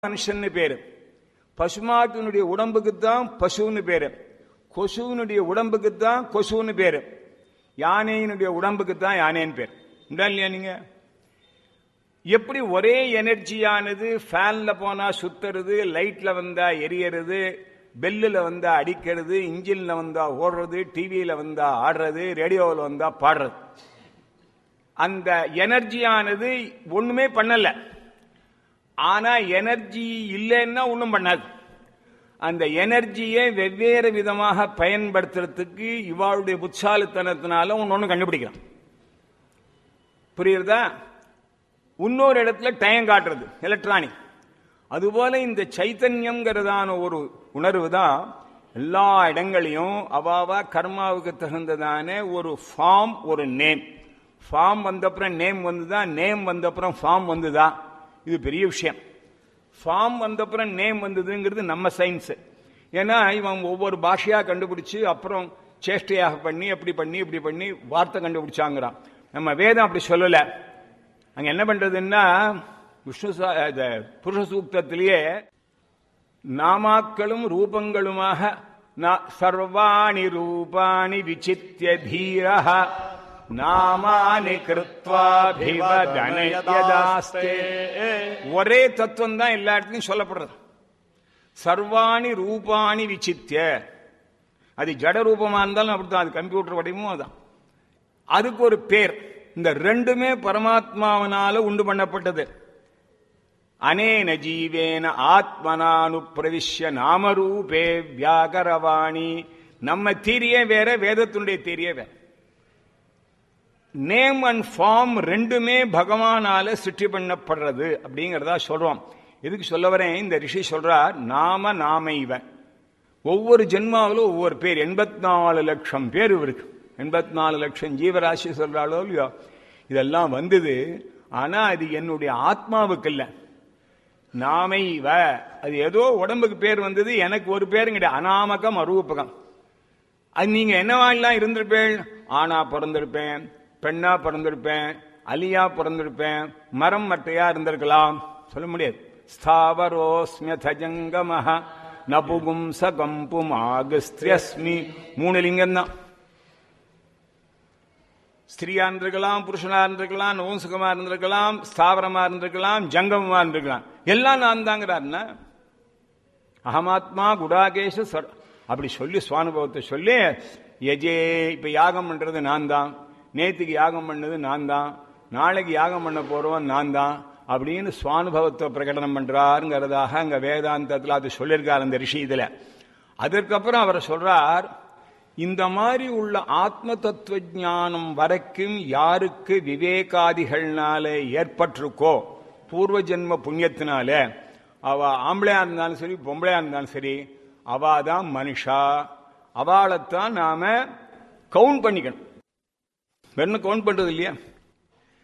மனுஷன்னு பேரு பசுமாட்டினுடைய உடம்புக்கு தான் பசுன்னு பேரு கொசுவினுடைய உடம்புக்கு தான் கொசுன்னு பேரு யானையினுடைய உடம்புக்கு தான் யானைன்னு பேர் உண்டா இல்லையா நீங்க எப்படி ஒரே எனர்ஜியானது ஃபேன்ல போனா சுத்துறது லைட்ல வந்தா எரியறது பெல்லில் வந்தா அடிக்கிறது இன்ஜின்ல வந்தா ஓடுறது டிவியில வந்தா ஆடுறது ரேடியோவில் வந்தா பாடுறது அந்த எனர்ஜியானது ஒண்ணுமே பண்ணல ஆனா எனர்ஜி இல்லைன்னா ஒன்றும் பண்ணாது அந்த எனர்ஜியை வெவ்வேறு விதமாக பயன்படுத்துறதுக்கு இவாளுடைய புத்தாலித்தனத்தினால ஒன்று ஒன்று கண்டுபிடிக்கலாம் புரியுறதா இன்னொரு இடத்துல டைம் காட்டுறது எலக்ட்ரானிக் அதுபோல இந்த சைத்தன்யம்ங்கிறதான ஒரு உணர்வு தான் எல்லா இடங்களையும் அவாவா கர்மாவுக்கு தகுந்ததான ஒரு ஃபார்ம் ஒரு நேம் ஃபார்ம் வந்தப்புறம் நேம் வந்துதா நேம் வந்தப்புறம் ஃபார்ம் வந்துதா இது பெரிய விஷயம் ஃபார்ம் வந்தப்புறம் நேம் வந்ததுங்கிறது நம்ம சயின்ஸ் ஏன்னா இவன் ஒவ்வொரு பாஷையா கண்டுபிடிச்சு அப்புறம் சேஷ்டையாக பண்ணி அப்படி பண்ணி இப்படி பண்ணி வார்த்தை கண்டுபிடிச்சாங்கிறான் நம்ம வேதம் அப்படி சொல்லல அங்க என்ன பண்றதுன்னா விஷ்ணு சா- இந்த புருஷ சூக்தத்திலேயே நாமாக்களும் ரூபங்களுமாக ந- சர்வாணி ரூபாணி விசித்திய தீரஹ நாமானி கிருத்வாபிவதனயதாஸ்தே ஒரே தத்துவம் தான் எல்லா இடத்துலையும் சொல்லப்படுறது சர்வாணி ரூபாணி விசித்திய அது ஜட ரூபமா இருந்தாலும் அப்படித்தான் அது கம்ப்யூட்டர் வடிவமும் அதான் அதுக்கு ஒரு பேர் இந்த ரெண்டுமே பரமாத்மாவனால உண்டு பண்ணப்பட்டது அனேன ஜீவேன ஆத்மனானு பிரவிஷ்ய நாமரூபே வியாகரவாணி நம்ம தீரியே வேற வேதத்துடைய தீரியே வேற நேம் அண்ட் ஃபார்ம் ரெண்டுமே பகவானால சிருஷ்டி பண்ணப்படுறது அப்படிங்கறதா சொல்றோம் எதுக்கு சொல்ல வரேன் இந்த ரிஷி சொல்றார் நாம நாம இவன் ஒவ்வொரு ஜென்மாவிலும் ஒவ்வொரு பேர் எண்பத்தி நாலு லட்சம் பேர் இவருக்கு எண்பத்தி நாலு லட்சம் ஜீவராசி சொல்றாளோ இல்லையோ இதெல்லாம் வந்தது ஆனா அது என்னுடைய ஆத்மாவுக்கு இல்ல நாமை இவ அது ஏதோ உடம்புக்கு பேர் வந்தது எனக்கு ஒரு பேரும் கிடையாது அனாமகம் அரூபகம் அது நீங்க என்னவாலாம் இருந்திருப்பேன் ஆணா பிறந்திருப்பேன் பெண்ணா பிறந்திருப்பேன் அலியா பிறந்திருப்பேன் மரம் மட்டையா இருந்திருக்கலாம் சொல்ல முடியாது ஸ்தாவரோஸ்மியதஜங்கமஹ நபுகும் சகம்பும் ஆகஸ்திரியஸ்மி மூணு லிங்கம் தான் ஸ்திரியா இருந்திருக்கலாம் புருஷனா இருந்திருக்கலாம் நோசுகமா இருந்திருக்கலாம் ஸ்தாவரமா இருந்திருக்கலாம் ஜங்கமமா இருந்திருக்கலாம் எல்லாம் நான் தாங்கிறாருன்னா அகமாத்மா குடாகேஷ சர் அப்படி சொல்லி சுவானுபவத்தை சொல்லி எஜே இப்ப யாகம் பண்றது நான் தான் நேத்துக்கு யாகம் பண்ணது நான் தான் நாளைக்கு யாகம் பண்ண போறவன் நான் தான் அப்படின்னு சுவானுபவத்தை பிரகடனம் பண்றாருங்கிறதாக அங்க வேதாந்தத்தில் அது சொல்லியிருக்கார் அந்த ரிஷி இதுல அதற்கப்புறம் அவர் சொல்றார் இந்த மாதிரி உள்ள ஆத்ம தத்துவ ஞானம் வரைக்கும் யாருக்கு விவேகாதிகள்னால ஏற்பட்டிருக்கோ பூர்வ ஜென்ம புண்ணியத்தினால அவ ஆம்பளையா இருந்தாலும் சரி பொம்பளையா இருந்தாலும் சரி அவ தான் மனுஷா அவளைத்தான் நாம கவுண்ட் பண்ணிக்கணும் வெறும் கவுண்ட் பண்றது இல்லையா